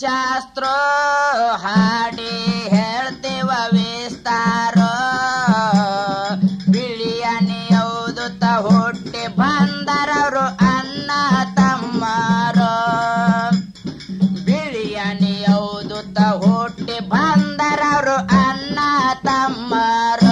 ಶಾಸ್ತ್ರ ಹಾಡಿ ಹೇಳ್ತೇವ ವಿಸ್ತಾರ ಬಿಳಿಯನಿ ಹೌದು ತ ಹುಟ್ಟಿ ಬಂದರವರು ಅಣ್ಣ ತಮ್ಮರ ಬಿಳಿಯನಿ ಹೌದು ತ ಹುಟ್ಟಿ ಬಂದರವರು ಅಣ್ಣ ತಮ್ಮರ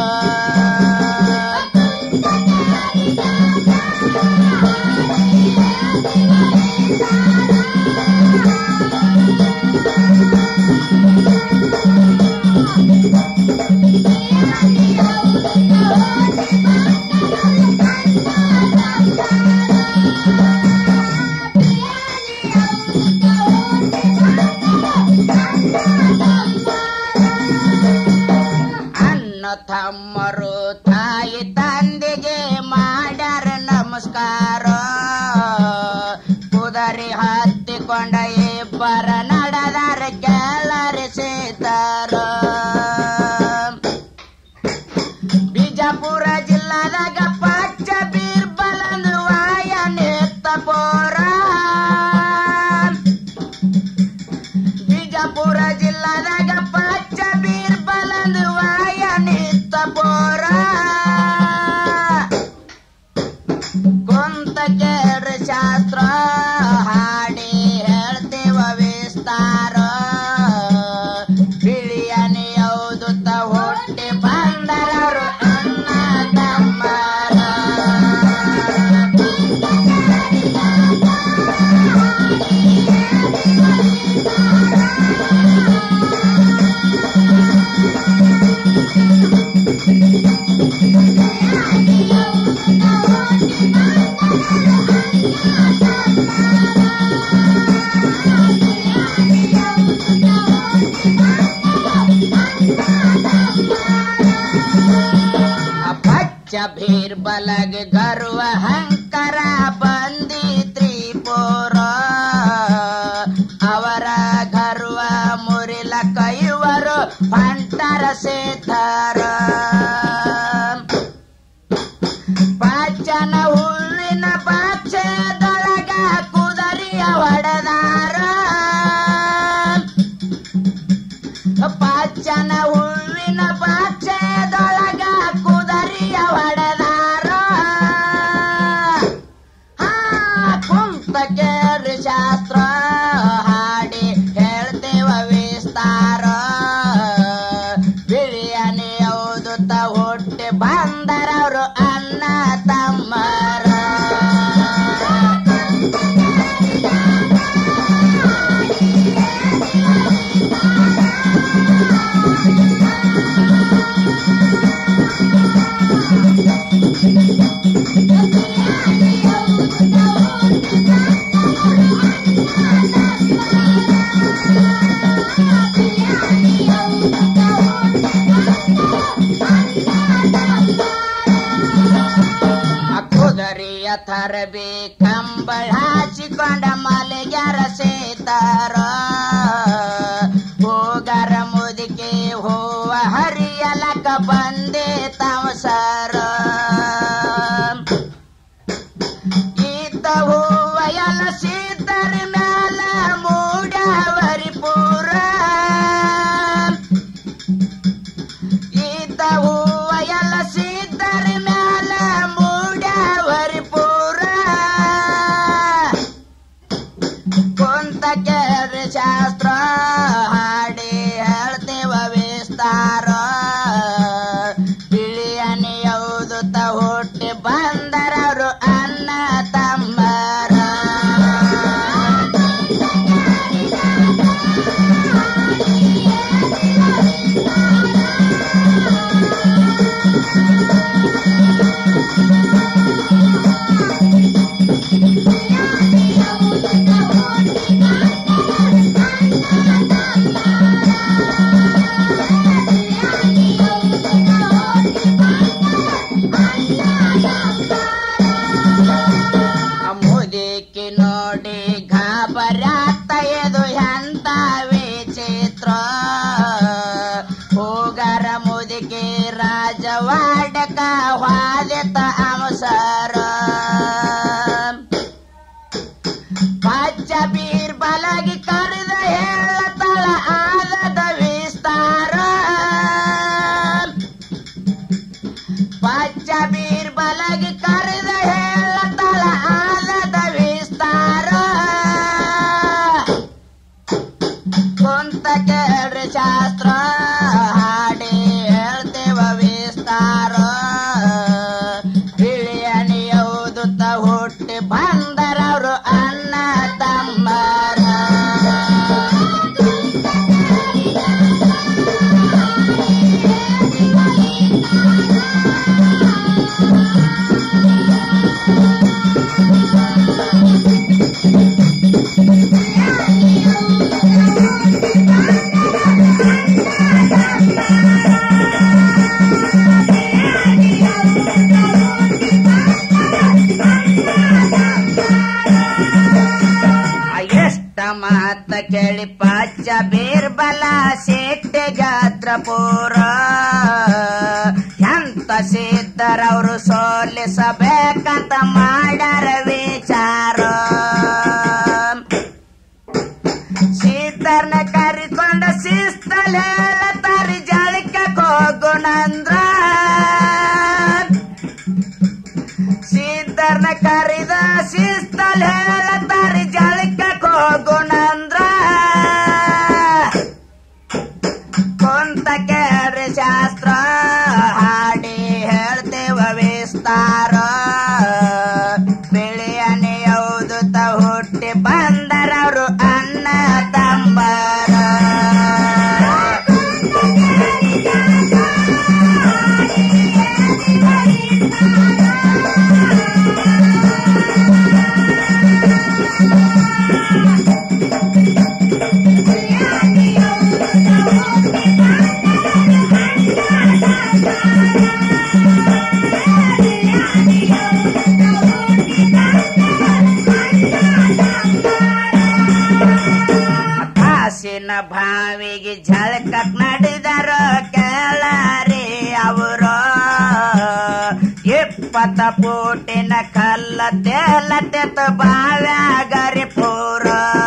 ಅಣ್ಣ ತಮ್ಮರು ತಾಯಿ ತಂದೆಗೆ ಮಾಡ್ಯಾರ ನಮಸ್ಕಾರ ಕುದರಿ ಹತ್ತಿಕೊಂಡ ಇಬ್ಬರ ನಡೆದಾರ ಕೆಳರಿಸಿದಾರ ಬಿಜಾಪುರ ಜಿಲ್ಲಾದಾಗ ಪಚ್ಚ ಬೀರ್ಬಲಂದು ವಾಯ ನಿತ್ತ ಪೋರ ಬಿಜಾಪುರ ಜಿಲ್ಲಾದಾಗ ಪಚ್ಚ ಬೀರ್ಬಲಂದು ವಾಯ ನಿತ್ತ ಪೋರ ಕುಂತ ಕೇಳ ಶಾಸ್ತ್ರ ಹಾಡಿ ಹೇಳ್ತೇವ ವಿಸ್ತಾರ ಬಿಳಿಯನಿ ಹೌದು ತ ಹುಟ್ಟಿ ಬಂದರರು ಅಣ್ಣ ತಮ್ಮರ ಪಚ್ಚ ಭೀರ್ ಬಲಗ ಗರ್ವ ಹಂಕರ ಬಂದಿ ತ್ರಿಪುರ ಅವರ ಗರ್ವ ಮುರಿಲ ಕೈವರು ಪಂಟರ ಸೇತರ ಪಚ್ಚನ ಹೂವಿನ ಪಕ್ಷದೊಳಗ ಕುದರಿಯ ಹೊಡೆದಾರ ಪಚ್ಚನ ಹೂವಿನ ಪಕ್ಷದೊಳಗ ಕುದರಿಯ ಹೊಡೆದಾರ ಹಾ ಕುಂತ ಕೇಳಿ ಶಾಸ್ತ್ರ ಹಾಡಿ ಹೇಳ್ತೇವ ವಿಸ್ತಾರ ಬಿಳಿಯನಿ ಹೌದು ತ ಹುಟ್ಟಿ ಬಂದರವರು ಅಣ್ಣ ತಮ್ಮರ ಕುದರಿಯ ತರಬಿ ಕಂಬಳ ಹಾಚಿಕೊಂಡ ಮಲೆಗ್ಯಾರ ಸೇತಾರ ಹೋಗರ ಮುದಿಕೆ ಹೂವ ಹರಿಯಲಕ ಬಂದೆ ತಮಸರ ಈತ ಹೂವ ಎಲ್ಲ ಸೀತರ ಮ್ಯಾಲ ಮೂಡವರಿ ಪೂರ ಈತ ಹೂವ ಎಲ್ಲ ಸೀತರ ಮ್ಯಾಲ ಮೂಡವರಿ ಪೂರ ಕುಂತ ಕೇಳ ಶಾಸ್ತ್ರ ಹಾಡಿ ಹೇಳ್ತೇವ ವಿಸ್ತಾರ ಬಿಳಿಯನಿ ಹೌದು ತ ಹುಟ್ಟಿ ಬಂದರವರು ಅಣ್ಣ ತಮ್ಮರ ಮುದಿಕಿ ನೋಡಿ ಗಾಬರಾತ ಇದು ಎಂತ ವಿಚಿತ್ರ ಹೋಗರ ಮುದಿಕಿ ರಾಜವಾಡಕ ವಾದಿತ ಅವಸರ ಪಚ್ಚ ಬೀರ್ ಬಲಗಿ ಕರೆದ ಹೇಳ ಮಾತ ಕೇಳಿ ಪಚ್ಚ ಬೀರ್ಬಲ ಸಿಟ್ಟಿ ಗಾತ್ರಪುರ ಎಂತ ಸಿದ್ಧರವರು ಸೋಲಿಸಬೇಕಂತ ಮಾಡರ ವಿಚಾರ ಸಿದ್ಧರ್ನ ಕರಿಕೊಂಡ ಶಿಸ್ತಲ್ ಹೇಳತಾರಿ ಜಳಕ ಹೋಗುಣಂದ್ರ ಸಿದ್ಧರ್ನ ಕರಿದ ಶಿಸ್ತಲ್ ಹೇಳತಾರಿ ಜಳಕ ಹೋಗುಣಂದ್ರ ಕುಂತ ಕೇಳ್ರಿ ಶಾಸ್ತ್ರ ಹಾಡಿ ಹೇಳ್ತೇವ ವಿಸ್ತಾರ ಬಿಳಿಯನೆ ಯಾವುದು ತ ಹುಟ್ಟಿ ಬಂದರವರು ಅನ್ನ ತಂಬರ ಕಾಸಿನ ಭಾವಿಗೆ ಝಳಕಕ್ ನಡೆದರ ಕೇಳಾರಿ ಅವರು ಇಪ್ಪತ್ತ ಪೂಟಿನ ಕಲ್ಲ ತೇಲ ತೆತ್ತ ಬಾವ್ಯಾಗರಿ ಪೂರ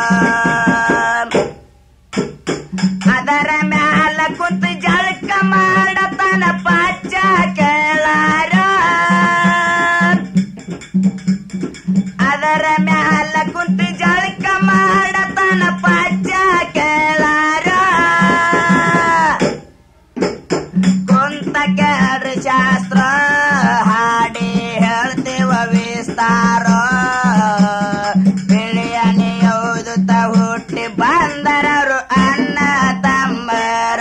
ಅದರ ಮ್ಯಾಲ ಕುಂತ ಜಳಕ ಮಾಡತನ ಪಚ್ಚ ಕೇಳಾರ ಅದರ ಮ್ಯಾಲ ಕುಂತ ಜಳಕ ಮಾಡತನ ಪಚ್ಚ ಕೇಳಾರ ಕುಂತ ಕೇಳ್ರಿ ಶಾಸ್ತ್ರ ಹಾಡಿ ಹೇಳ್ತೇವ ವಿಸ್ತಾರ ಬಿಳಿಯನೆ ಯಾವುದು ತ ಹುಟ್ಟಿ ಬಂದರರು ಅನ್ನ ತಮ್ಮರ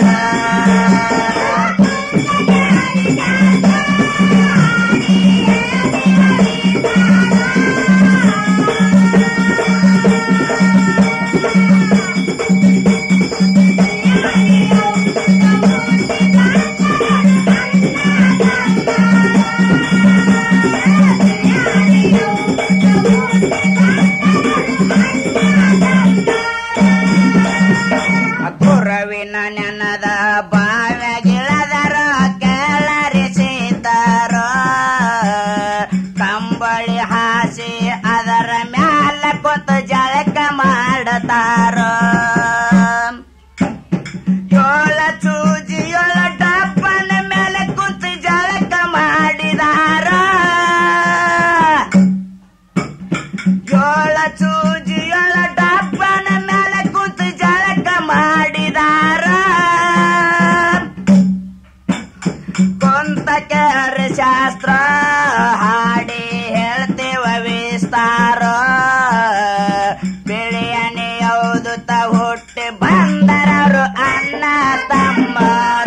ಗುರವಿನ ನೆನದ ಬಾವ್ಯಾಗಿಳದರ ಕೆಳರಿಸಿದರ ಕಂಬಳಿ ಹಾಸಿ ಅದರ ಮ್ಯಾಲ ಕೊತ್ತ ಜಳಕ ಮಾಡತಾರ ಏಳ ಚೂಜಿ ಏಳ ಡಪ್ಪನ ಮೇಲೆ ಕುಂತ ಜಳಕ ಮಾಡಿದಾರ ಏಳ ಚೂಜಿ ಏಳ ಡಬ್ಬನ ಮೇಲೆ ಕುಂತ ಜಳಕ ಮಾಡಿದಾರ ಕುಂತ ಕೆರ ಶಾಸ್ತ್ರ ಹಾಡಿ ಹೇಳ್ತೇವ ವಿಸ್ತಾರ ಬಿಳಿಯನೆ ಯಾವುದು ತ ಹುಟ್ಟಿ ಬಂದರರು ಅನ್ನ ತಮ್ಮರ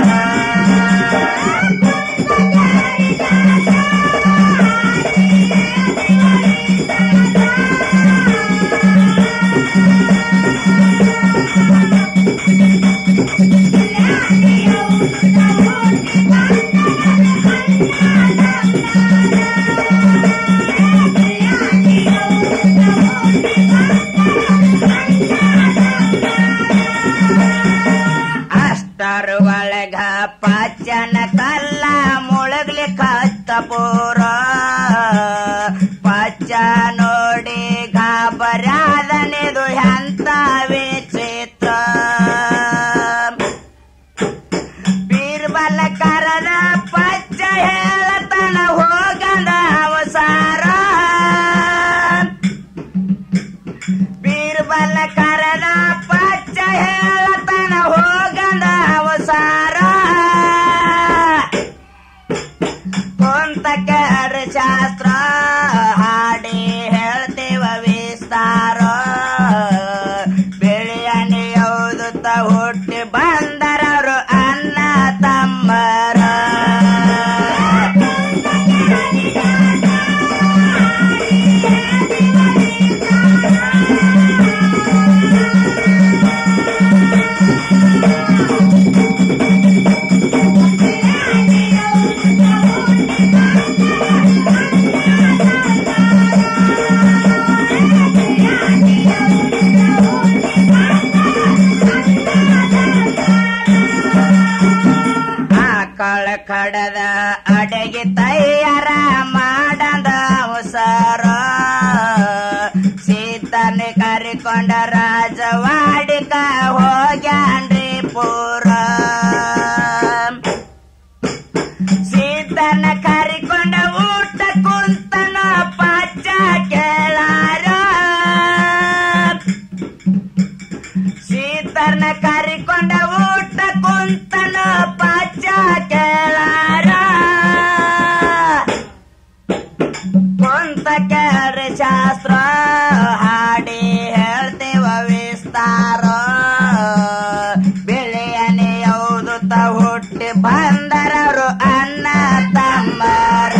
ಅಷ್ಟರ ಒಳಗ ಪಚ್ಚನ ಕಲ್ಲ ಮುಳಗ್ಲಿ ಕತ್ತಪುರ ಪಚ್ಚ ನೋಡಿ ಗಾಬರಾದನೆದು ಎಂತ ವಿಚಿತ್ರ ಬೀರ್ಬಲ ಕರದ ಪಚ್ಚ ಹೇಳತನ ಹೋಗದ ಅವಸಾರ ಬೀರ್ಬಲ ಕರದ ಪಚ್ಚ ಹೇಳತನ ಹೋಗದ ಅವಸಾರ ಕುಂತ ಕೆರ ಶಾಸ್ತ್ರ ಹಾಡಿ ಹೇಳ್ತೇವ ವಿಸ್ತಾರ ಬೆಳೆಯನೆ ಯಾವುದು ತ ಹುಟ್ಟಿ ಬಂದರರು ಅನ್ನ ತಮ್ಮರ ಕರಿಕೊಂಡ ರಾಜವಾಡಿಕ ಹೋಗ್ಯಾನ್ರಿ ಪೂರ ಸೀತನ ಕರಿಕೊಂಡ ಊಟ ಕುಂತನ ಪಚ್ಚ ಕೇಳಾರ ಸೀತನ ಕರಿಕೊಂಡ ಊಟ ಕುಂತನ ಪಚ್ಚ ಕೇಳಾರ ಕುಂತ ಕೇಳ್ರಿ ಶಾಸ್ತ್ರ ಹಾಡಿ ಹೇಳ್ತೇವ ವಿಸ್ತಾರ ಬೆಳೆಯನೆ ಯಾವುದು ತ ಹುಟ್ಟಿ ಬಂದರರು ಅನ್ನ ತಮ್ಮರ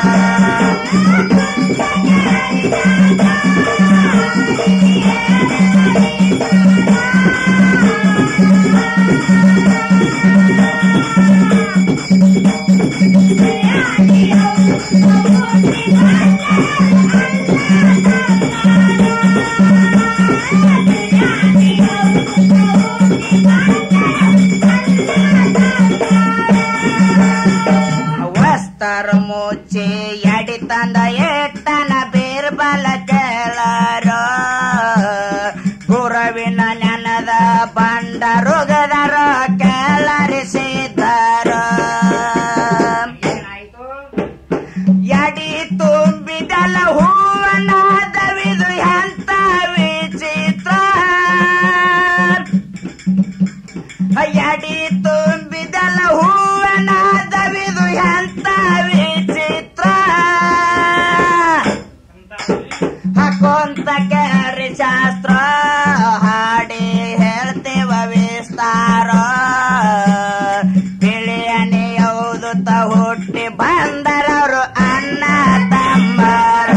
ವಸ್ತರ ಮುಚ್ಚಿ ಎಡಿ ತಂದ ಎಟ್ಟನ ಬೀರ್ಬಲ ಕೇಳರ ಗುರವಿನ ನೆನದ ಬಂಡ ರುಗದರ ಕೇಳರಿಸಿದರ ಎಡಿ ತುಂಬಿದಲ ಹೂವನಾದವಿದು ಎಂತ ವಿಚಿತ್ರ ಎಡಿ ತುಂಬಿದಲ ಹೂವನಾದವಿದು ಎಂತ ವಿಚಿತ್ರ ಹಾಕೊಂತ ಕೇರಿ ಶಾಸ್ತ್ರ ಹಾಡಿ ಹೇಳ್ತೇವ ವಿಸ್ತಾರ ಬಿಳಿಯನೆ ಯಾವುದು ತ ಹುಟ್ಟಿ ಬಂದರವರು ಅನ್ನ ತಮ್ಮರ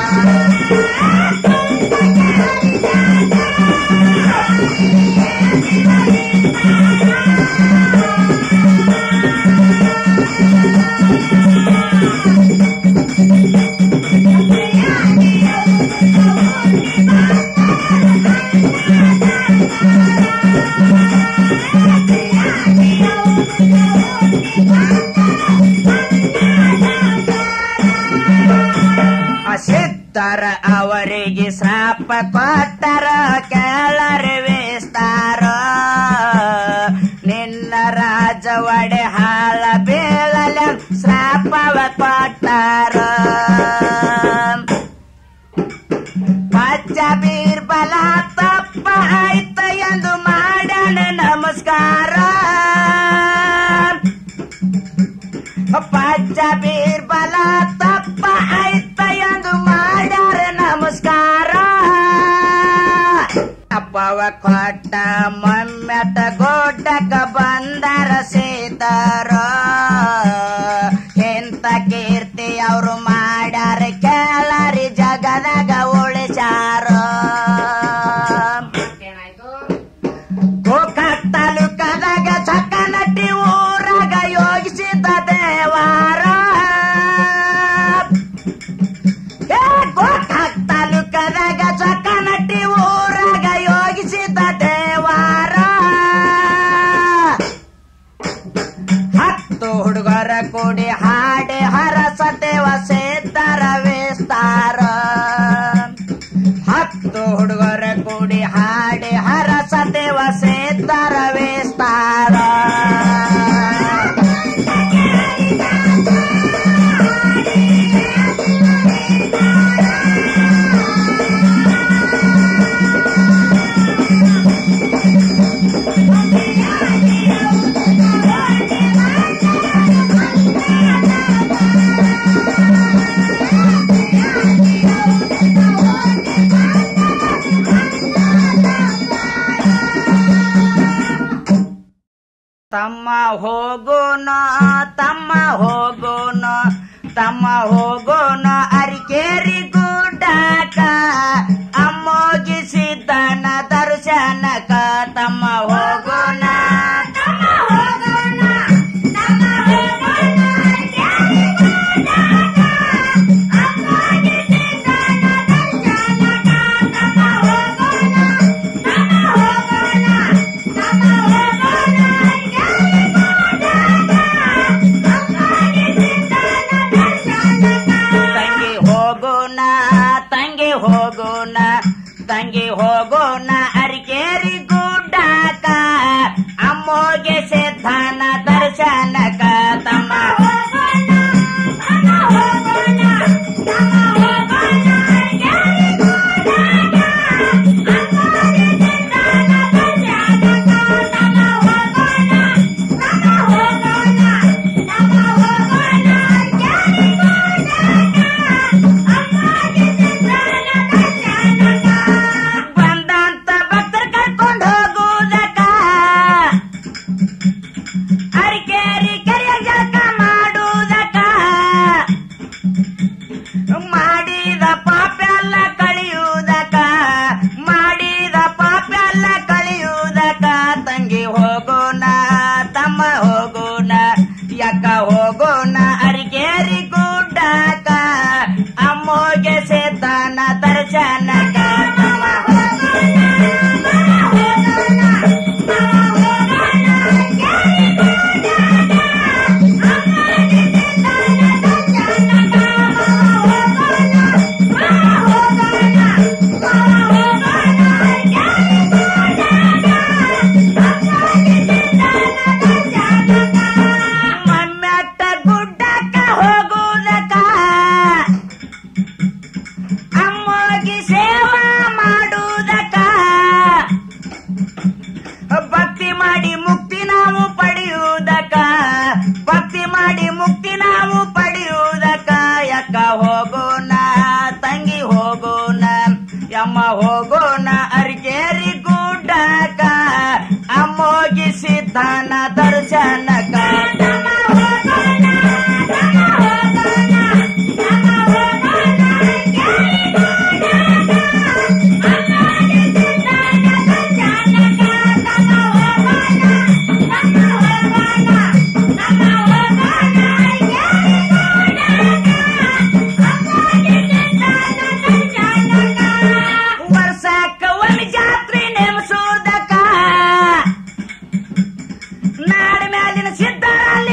ಸಿದ್ಧರ ಅವರಿಗೆ ಶ್ರಾಪ ಕೊಟ್ಟರ ಕೇಳರಿ ವಿಸ್ತಾರ ನಿನ್ನ ರಾಜ ಒಡೆ ಹಾಳ ಬೀಳಲ ಶ್ರಾಪವ ಕೊಟ್ಟಾರ ಪಚ್ಚ ಬೀರ್ಬಲ ತಪ್ಪ ಆಯ್ತ ಎಂದು ಮಾಡಣ ನಮಸ್ಕಾರ ಪಚ್ಚ ಬೀರ್ಬಲ ತಪ್ಪ ಆಯ್ತ ಎಂದು ಮಾಡ್ಯಾರ ನಮಸ್ಕಾರ ಅಪ್ಪವ ಕೊಟ್ಟ ಮಮ್ಮೆಟ ಗೋಟಕ ಬಂದರ ಸೀತಾರ ಎಂತ ಕೀರ್ತಿ ಅವರು ಮಾಡ್ಯಾರ ಕೇಳರಿ ಜಗದಾಗ ಉಳಿಸಾರ ಗೋಕಾಕ್ ತಾಲೂಕದಾಗ ಚಕ್ಕನಟ್ಟಿ ಊರಾಗ ಯೋಗಿಸಿದ ದೇವಾರ ಏ ಗೋಕಾಕ್ ತಾಲೂಕದಾಗ ಚಕ್ಕನಟ್ಟಿ ಊರಾಗ ಯೋಗಿಸಿದ ದೇವಾರ ಹತ್ತು ಹುಡುಗರ ಕೂಡಿ ಹಾಡಿ ಹರಸ ದೇವ ಸೇತರ ವಿಸ್ತಾರ ಹತ್ತು ಹುಡುಗರ ಕೂಡಿ ಹಾಡಿ ಹರಸ ದೇವ ಸೇತರ ವಿಸ್ತಾರ ತಮ್ಮ ಹೋಗೋಣ ತಮ್ಮ ಹೋಗೋಣ ತಮ್ಮ ಹೋಗೋಣ ಅರಿಕೇರಿ ಗುಡ್ಡಾಕ ಅಮ್ಮೋಗಿಸಿದ್ದನ ದರ್ಶನಕ ತಮ್ಮ ಹೋಗೋಣ ತಮ್ಮ ಹೋಗೋಣ ತಮ್ಮ ಹೋಗೋಣ ಅರಿಕೇರಿ ಗುಡ್ಡಾಕ ಅಮ್ಮೋಗಿಸಿದ್ದನ ದರ್ಶನಕ ತಮ್ಮ ಹೋಗೋಣ ತಮ್ಮ ಹೋಗೋಣ ತಮ್ಮ ಹೋಗೋಣ ಅರಿಕೇರಿ ತಂಗಿ ಹೋಗೋಣ ತಂಗಿ ಹೋಗೋಣ ತಂಗಿ ಹೋಗೋಣ ಅರಿಕೇರಿ ಗುಡ್ಡಾಕ ಅಮ್ಮೋಗೆ ಸಿದ್ಧಾನ ದರ್ಶನಕ ತಮ್ಮ ಬಂದಂತ ಭಕ್ತರ್ ಕರ್ಕೊಂಡು ಹೋಗುವುದಕ್ಕ ಅರಿಕೇರಿ ಕೆರೆಯ ಜಳಕ ಮಾಡುವುದಕ್ಕ ಮಾಡಿದ ಪಾಪೆಲ್ಲ ಕಳಿಯುವುದಕ್ಕ ಮಾಡಿದ ಪಾಪೆಲ್ಲ ಕಳಿಯುವುದಕ್ಕ ತಂಗಿ ಹೋಗೋಣ ತಮ್ಮ ಹೋಗೋಣ ಯಾಕ ಹೋಗೋಣ ಅರಿಕೇರಿ ಗುಡ್ಡಾಕ ಅಮ್ಮೋಗೆ ಸೇತಾನ ದರ್ಶನಕ ತಮ್ಮ ಮಮ್ಮೆಟ್ಟ ಗುಡ್ಡಕ್ಕ ಹೋಗುವುದಕ್ಕ ಅಮ್ಮೋಗಿ ಸೇವಾ ಮಾಡುವುದಕ್ಕ ಭಕ್ತಿ ಮಾಡಿ ಮುಕ್ತಿ ನಾವು ಪಡೆಯುವುದಕ್ಕ ಭಕ್ತಿ ಮಾಡಿ ಮುಕ್ತಿ ನಾವು ಪಡೆಯುವುದಕ್ಕ ಯಾಕ ಹೋಗೋಣ ತಂಗಿ ಹೋಗೋಣ ಯಮ್ಮ ಹೋಗೋಣ ಅರಿಕೇರಿ ಗುಡ್ಡಕ್ಕ ಅಮ್ಮೋಗಿ ಸಿದ್ಧಾನ ದರ್ಶನಕ ವರ್ಷಕ್ಕ ಒಂದು ಜಾತ್ರೆ ನೇಮಿಸುವುದಕ್ಕ ನಾಡ ಮ್ಯಾಲಿನ ಸಿದ್ಧರ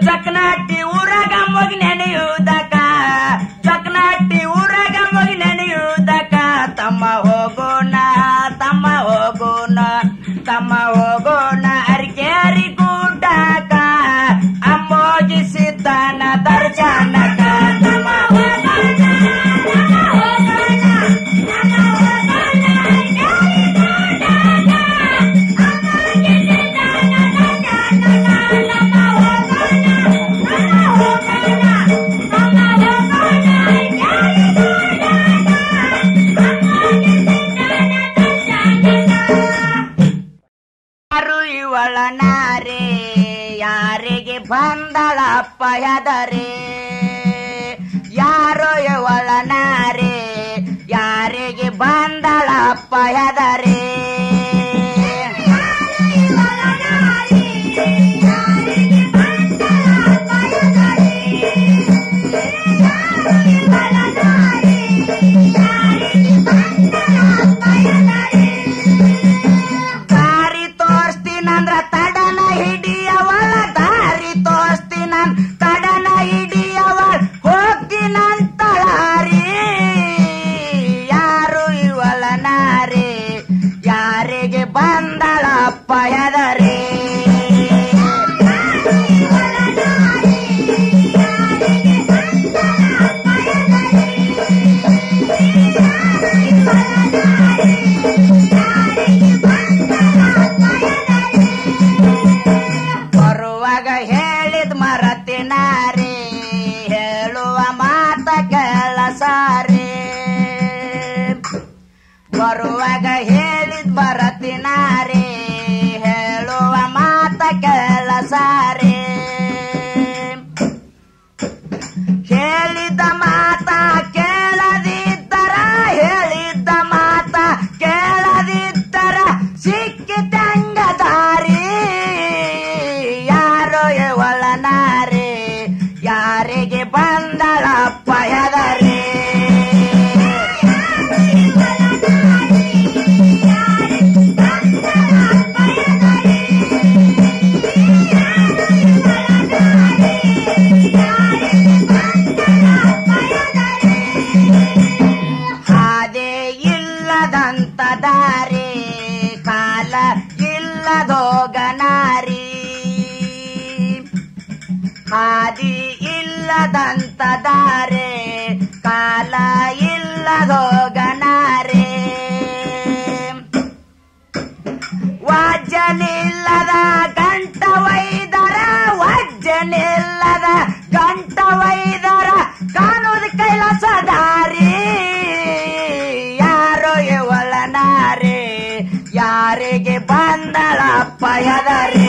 ಚಕ್ನಾಟಿ ಊರಾಗ ಮೊಗಿ ನೆನೆಯುವುದಕ ಚಕ್ನಾಟಿ ಊರಾಗ ಮೊಗಿ ನೆನೆಯುವುದಕ ತಮ್ಮ ಹೋಗೋಣ ತಮ್ಮ ಹೋಗೋಣ ತಮ್ಮ ಹೋಗೋಣ ಅರಿಕೇರಿ ಗುಡ್ಡಕ ಅಮ್ಮೋಗಿಸಿದ್ದಾನ ದರ್ಶನಕ ತಮ್ಮ ಯಾರು ಇವಳ ನಾರೆ ಯಾರಿಗೆ ಬಂದಳಪ್ಪ ಹೆದರೆ ಯಾರೋ ಇವಳ ನಾರೆ ಯಾರಿಗೆ ಬಂದಳಪ್ಪ ಹೆದರೆ ದಾರಿ ತೋರಿಸ್ತೀನಂದ್ರ ತಡನ ಹಿಡಿಯವಳ ದಾರಿ ತೋರಿಸ್ತೀನನ್ ತಡನ ಹಿಡಿಯವಳ ಹೋಗ್ತೀನಂತಳಾರಿ ಯಾರು ಇವಳ ನಾರಿ ಯಾರಿಗೆ ಬಂದಳಪ್ಪ ಹೆದರಿ ಬರುವಾಗ ಹೇಳಿದ್ ಮರತಿನಾರಿ ಹೇಳುವ ಮಾತ ಕೆಲಸಾರಿ ಬರುವಾಗ ಹೇಳಿದ್ ಬರತಿನಾರಿ ಹೇಳುವ ಮಾತ ಕೆಲಸಾರಿ ಹೇಳಿದ ಮಾತ ಕೇಳದಿದ್ದರ ಹೇಳಿದ್ದ ಮಾತ ಕೇಳದಿದ್ದರ ಸಿಕ್ಕಿದಂಗ ದಾರಿ ಯಾರೋ ಇವಳ ನಾರಿ ಯಾರಿಗೆ ಬಂದಳಪ್ಪ ಹೆದರಿ ಹಾದೆ ಇಲ್ಲದಂತ ದಾರಿ ಕಾಲ ಇಲ್ಲದೋಗನಾರಿ ಹಾದಿ ಇಲ್ಲದಂತ ದಾರೆ ಕಾಲ ಇಲ್ಲದೋಗನಾರೆ ವಾಜ್ಯನಿಲ್ಲದ ಗಂಟ ವೈದರ ವಾಜ್ಯನಿಲ್ಲದ ಗಂಟ ವೈದರ ಕಾಣುವುದು ಕೈಲಾಸ ದಾರಿ ಯಾರೋ ಇವಳ ನಾರಿ ಯಾರಿಗೆ ಬಂದಳಪ್ಪ ಹೆದರಿ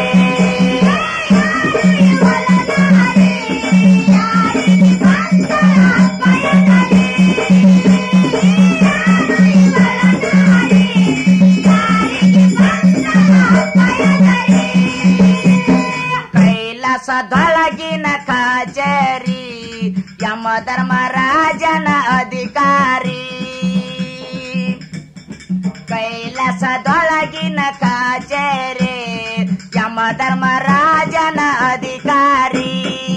ಕೈಲಾಸದೊಳಗಿನ ಕಾಜರಿ ಯಮ ಧರ್ಮರಾಜನ ಅಧಿಕಾರಿ ಕೈಲಾಸದೊಳಗಿನ ಕಾಜರಿ ಯಮ ಧರ್ಮರಾಜನ ಅಧಿಕಾರಿ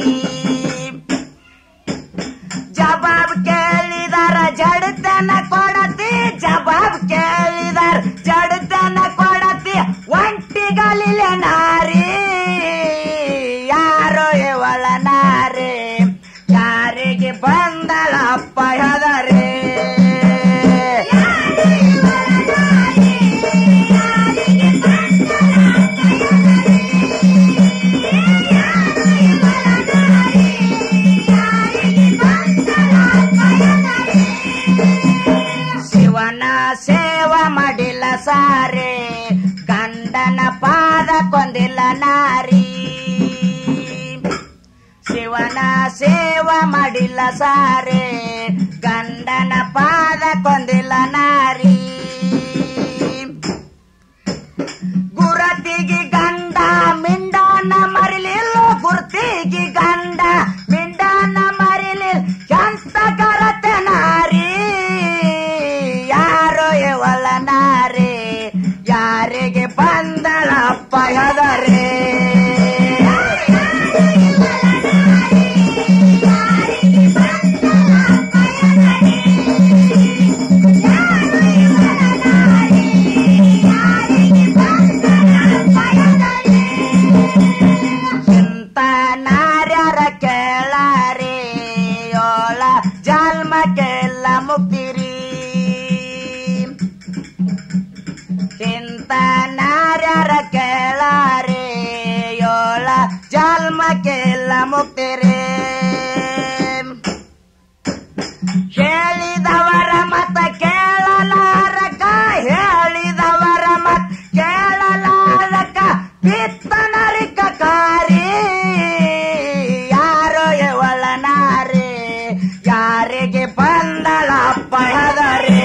ಜವಾಬ್ ಕೇಳಿದಾರ ಜಡತನ ಕೊಡತಿ ಜವಾಬ್ ಕೇಳಿದಾರ ಜಡತನ ಕೊಡತಿ ಒಂಟಿಗಲಿಲೆ ನಾರಿ ಯಾರೋ ಇವಳ ನಾರಿ ಯಾರಿಗೆ ಬಂದಳಪ್ಪ ಹೆದರಿ ಶಿವನ ಸೇವ ಮಾಡಿಲ್ಲ ಸಾರೆ ಗಂಡನ ಪಾದ ಕೊಂದಿಲ್ಲ ನಾರಿ ಶಿವನ ಸೇವ ಮಾಡಿಲ್ಲ ಸಾರೆ ಗಂಡನ ಪಾದ ಕೊಂದಿಲ್ಲ ನಾರಿ ಗುರತಿಗೆ ಗಂಡ ಮಿಂಡನ ಮರಿಲಿಲ್ಲ ಗುರ್ತಿಗೆ ಗಂಡ ಮಿಂಡನ ಮರಿಲಿಲ್ಲ ಎಂತ ಕರತೆ ನಾರಿ ಯಾರೋ ಇವಳ ನಾರಿ ಯಾರಿಗೆ ಬಂದಳಪ್ಪ ಹೆದರಿ ಜನ್ಮಕ್ಕೆಲ್ಲ ಮುಕ್ತಿ ರೇ ಹೇಳಿದವರ ಮತ ಕೇಳಲಾರಕ ಹೇಳಿದವರ ಮತ ಕೇಳಲಾರಕ ಪಿತ್ತನರಿಕ ಕಾರಿ ಯಾರೋ ಒಳನಾರೆ ಯಾರಿಗೆ ಬಂದಳ ಪಹದರೆ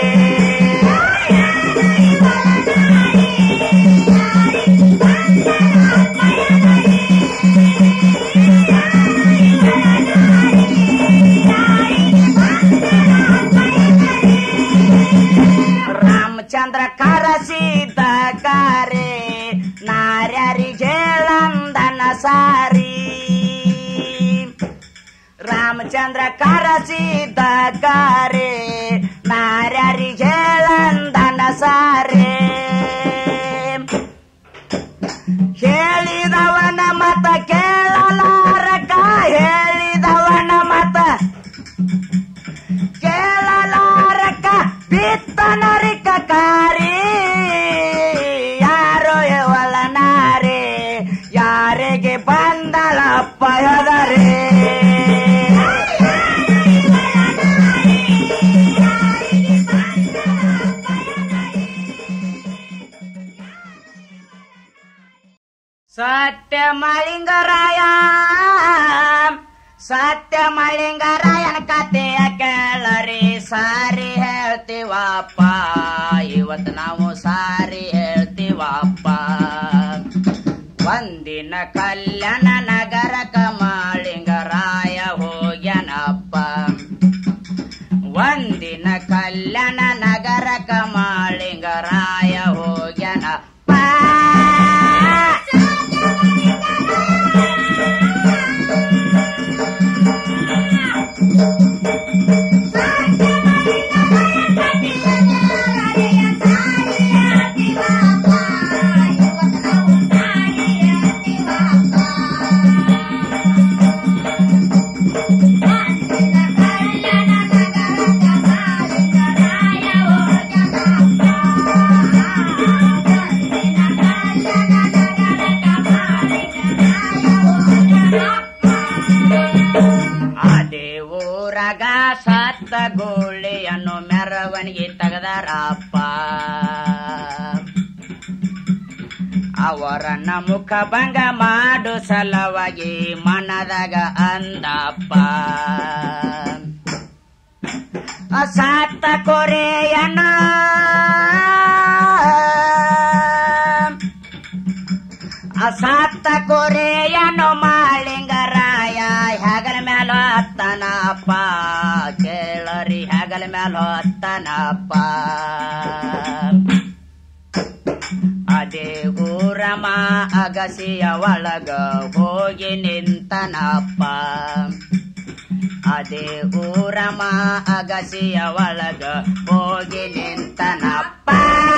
ರಾಮಚಂದ್ರ ಕರಸಿದ ಕಾರೆ ನಾರ್ಯಾರಿ ಜೇಳಂದನ ಸಾರಿ ರಾಮಚಂದ್ರ ಕರಸಿದ ಕಾರೆ ನಾರ್ಯಾರಿ ಜೇಳಂದನ ಸಾರೆ ಹೇಳಿದವನ ಮತ ಕೇಳಲಾರಕ ಹೇಳಿದವನ ಮತ ಕೇಳಲಾರಕ ಪಿತ್ತನರಿಕ ಕಾರಿ ಯಾರೋ ಒಳನಾರೆ ಯಾರಿಗೆ ಬಂದಳ ಪಯದರೆ ಸತ್ಯ ಮಳಿಂಗರಾಯ ಸತ್ಯ ಮಳಿಂಗರಾಯನ ಕಥೆಯ ಕೇಳರಿ ಸಾರಿ ಹೇಳ್ತೀವಪ್ಪ ಇವತ್ತು ನಾವು ಸಾರಿ ಹೇಳ್ತೀವಪ್ಪ ಒಂದಿನ ಕಲ್ಯಾಣ ನಗರಕ ಮಾಳಿಂಗರಾಯ ಹೋಗ್ಯನಪ್ಪ ಒಂದಿನ ಕಲ್ಯಾಣ ನಗರಕ ಮಾಳಿಂಗರಾಯ ಹೋಗ್ಯನಪ್ಪ ಅದೇ ಊರಗ ಸತ್ತ ಗೋಳಿಯನ್ನು ಮೆರವಣಿಗೆ ತೆಗೆದರಪ್ಪ ಅವರನ್ನ ಮುಖ ಭಂಗ ಮಾಡು ಸಲುವಾಗಿ ಮನದಾಗ ಅಂದಪ್ಪ ಸತ್ತ ಕೊರೆಯನ ಅಸಾತ್ತ ಕೊರೆಯನು ಮಾಳಿಂಗರಾಯ ಹೆಗಲ ಮ್ಯಾಲ ಹತ್ತನಪ್ಪ ಕೇಳರಿ ಹೆಗಲ ಮ್ಯಾಲ ಹತ್ತನಪ್ಪ ಅದೇ ಊರಮ ಅಗಸಿಯ ಒಳಗ ಹೋಗಿ ನಿಂತನಪ್ಪ ಅದೇ ಊರಮ ಅಗಸಿಯ ಒಳಗ ಹೋಗಿ ನಿಂತನಪ್ಪ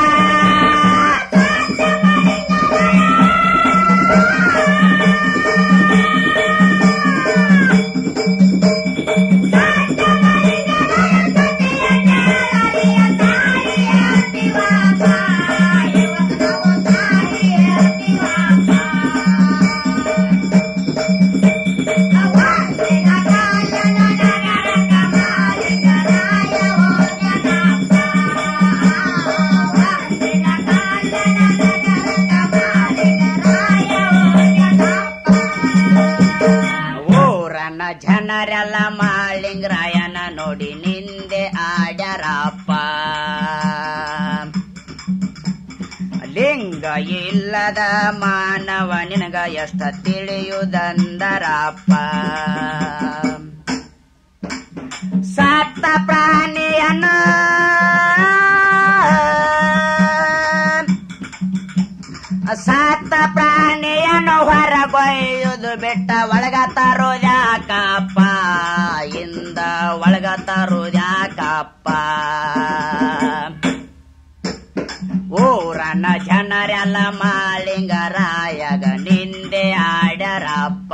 ಊರನ ಜನರೆಲ್ಲ ಮಾಳಿಂಗರಾಯನ ನೋಡಿ ನಿಂದೆ ಆಡ್ಯಾರಪ್ಪ ಲಿಂಗ ಇಲ್ಲದ ಮಾನವ ನಿನಗ ಎಷ್ಟ ತಿಳಿಯುದಂದರಪ್ಪ ಸತ್ತ ಪ್ರಾಣಿಯನ್ನ ಸತ್ತ ಪ್ರಾಣಿಯನ್ನು ಹೊರಗೊಯ್ಯುವುದು ಬೆಟ್ಟ ಒಳಗ ತರೋದ್ಯಾಕಪ್ಪ ಇಂದ ಒಳಗ ತರೋದ್ಯಾಕಪ್ಪ ಊರನ ಜನರೆಲ್ಲ ಮಾಳಿಂಗರಾಯಗ ನಿಂದೆ ಆಡ್ಯಾರಪ್ಪ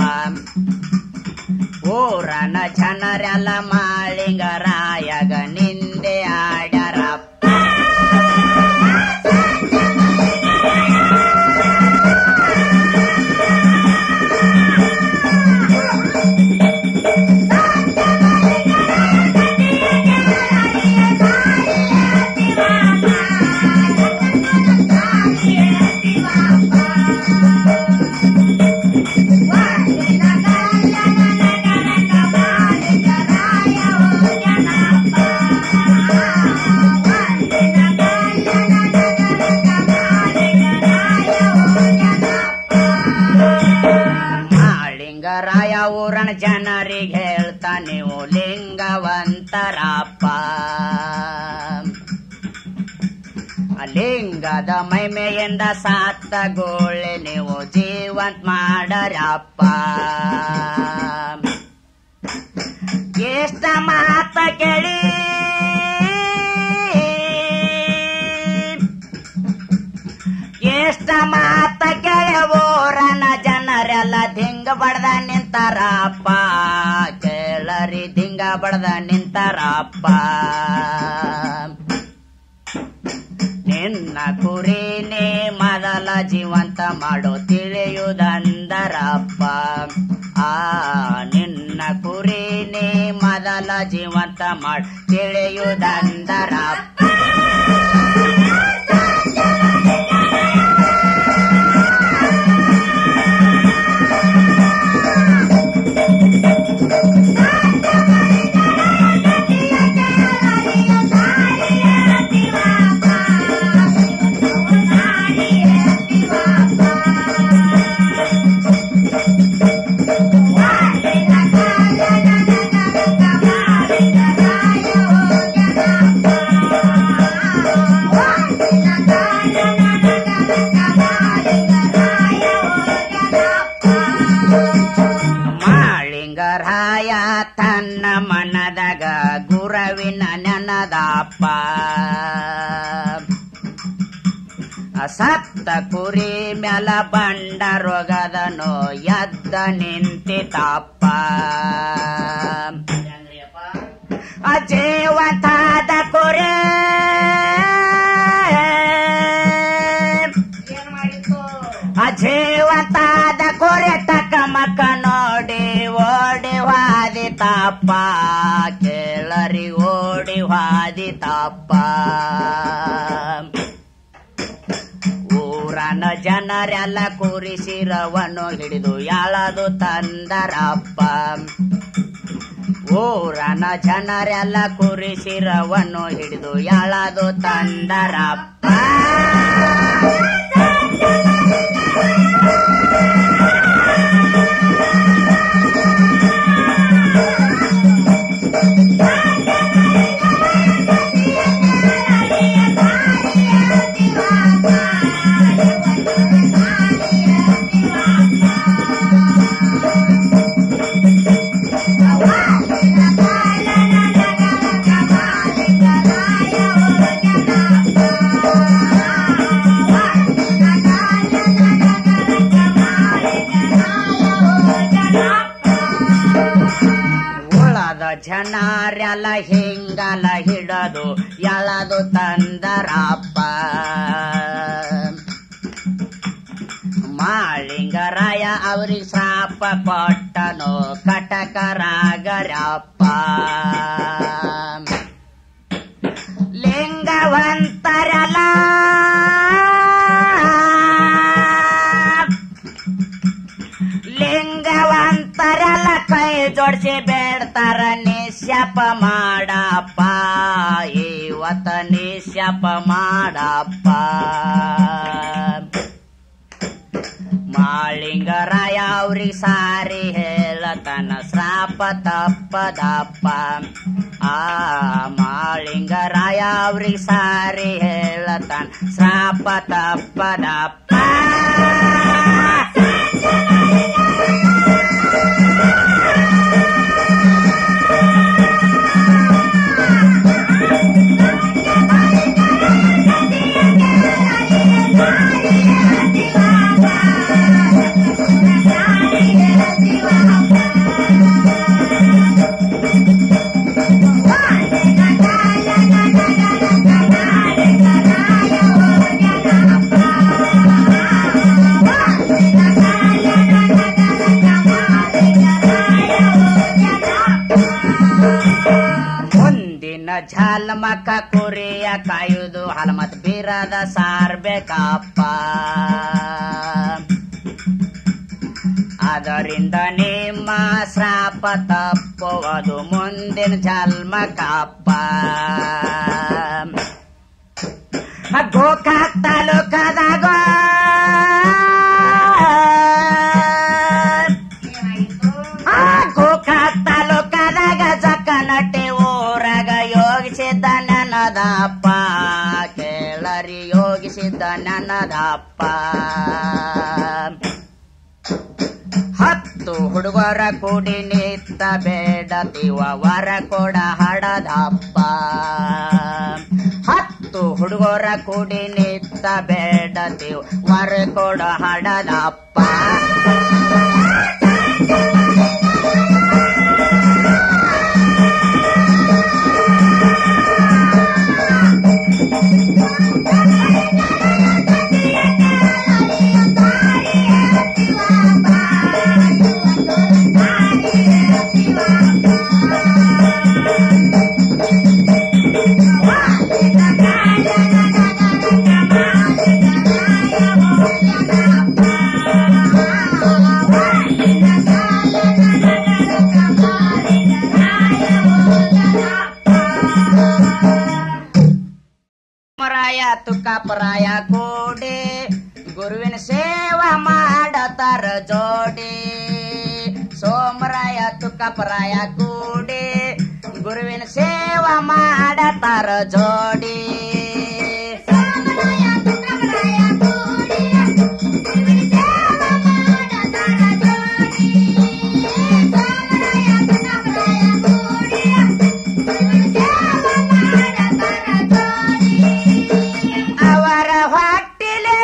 ಊರನ ಜನರೆಲ್ಲ ಮಾಳಿಂಗರಾಯಗ ನಿಂದೆ ಆಡ್ಯಾರಪ್ಪ ಮಾಳಿಂಗರಾಯ ಊರಣ ಜನರಿಗೆ ಹೇಳ್ತಾ ನೀವು ಲಿಂಗವಂತರಪ್ಪ ಲಿಂಗದ ಮೈಮೆಯಿಂದ ಸಾತ್ತ ಗೋಳೆ ನೀವು ಜೀವಂತ ಮಾಡರಪ್ಪ ಎಷ್ಟ ಮಾತ ಕೇಳಿ ಎಷ್ಟ ಮಾತ ಕೇಳಿ ಊರನ ಜನರೆಲ್ಲ ದಿಂಗ ಬಡ್ದ ನಿಂತಾರಪ್ಪ ಕೇಳರಿ ದಿಂಗ ಬಡ್ದ ನಿಂತಾರಪ್ಪ ನಿನ್ನ ಕುರಿನೇ ಮೊದಲ ಜೀವಂತ ಮಾಡೋ ತಿಳಿಯುವುದಂದರಪ್ಪ ಆ ನಿನ್ನ ಕುರಿನೇ ಮೊದಲ ಜೀವಂತ ಮಾಡ ತಿಳಿಯುವುದಂದರಪ್ಪ ಮಾಳಿಂಗರಾಯ ತನ್ನ ಮನದಾಗ ಗುರವಿನ ನೆನದಪ್ಪ ಸತ್ತ ಕುರಿ ಮ್ಯಾಲ ಬಂಡ ರೋಗದನು ಎದ್ದ ನಿಂತಿತಪ್ಪ ಅಜೀವಂತಾದ ಕುರಿ ಅಜೀವಂತಾದ ಕುರಿ ತಕ್ಕ ಮಕ್ಕ ನೋಡಿ ಓಡಿ ಹಾದಿ ತಾಪ ಕೇಳರಿ ಓಡಿ ಹಾದಿ ತಾಪ ಊರನ ಜನರೆಲ್ಲ ಕುರಿಸಿರವನ್ನು ಹಿಡಿದು ಯಾಳದು ತಂದರಪ್ಪ ಊರನ ಜನರೆಲ್ಲ ಕುರಿಸಿರವನ್ನು ಹಿಡಿದು ಯಾಳದು ತಂದರಪ್ಪ ಉಳದ ಜನರೆಲ್ಲ ಹಿಂಗಲ ಹಿಡದು ಎಳದು ತಂದರಪ್ಪ ಮಾಳಿಂಗರಾಯ ಅವ್ರಿಗೆ ಶಾಪ ಕೊಟ್ಟನು ಕಟಕರಾಗರಪ್ಪ ಲಿಂಗವಂತರಲ್ಲ ಲಿಂಗವಂತರೆಲ್ಲ ಕೈ ಜೋಡಿಸಿ ಬೇಡ್ತಾರ ನಿಶ್ಯಪ ಮಾಡಪ್ಪ ಇವತ್ತ ನಿಶ್ಯಪ ಮಾಡಪ್ಪ ಮಾಳಿಂಗರಾಯ ಅವ್ರಿಗೆ ಸಾರಿ ಹೇಳತನ ಶ್ರಾಪ ತಪ್ಪದಪ್ಪ ಆ ಮಾಳಿಂಗರಾಯ ಅವ್ರಿಗೆ ಸಾರಿ ಹೇಳತನ ಶ್ರಾಪ ತಪ್ಪದಪ್ಪ ಮುಂದಿನ ಝಲ್ಮಕ ಕುರಿಯ ಕಾಯುವುದು ಹಲಮತ್ ಬೀರದ ಸಾರ್ಬೇಕಪ್ಪ ಅದರಿಂದ ನಿಮ್ಮ ಶ್ರಾಪ ತಪ್ಪುವುದು ಮುಂದಿನ ಜನ್ಮಕ್ಕಪ್ಪ ಗೋಕಾಕ್ ತಾಲೂಕದಾಗ ಅನ್ನದಪ್ಪ ಹತ್ತು ಹುಡುಗರ ಕೂಡಿ ನಿತ್ತ ಬೇಡತಿವ ವರ ಕೊಡ ಹಡದಪ್ಪ ಹತ್ತು ಹುಡುಗರ ಕೂಡಿ ನಿತ್ತ ಬೇಡತಿವ ವರ ಕೊಡ ಹಡದಪ್ಪ ಮರಾಯ ತುಕ್ಕಪರಾಯ ಕೂಡಿ ಗುರುವಿನ ಸೇವಾ ಮಾಡತಾರ ಜೋಡಿ ಸೋಮರಾಯ ತುಕ್ಕಪರಾಯ ಕೂಡಿ ಗುರುವಿನ ಸೇವಾ ಮಾಡತಾರ ಜೋಡಿ ಅವರ ಹೊಟ್ಟಿಲೆ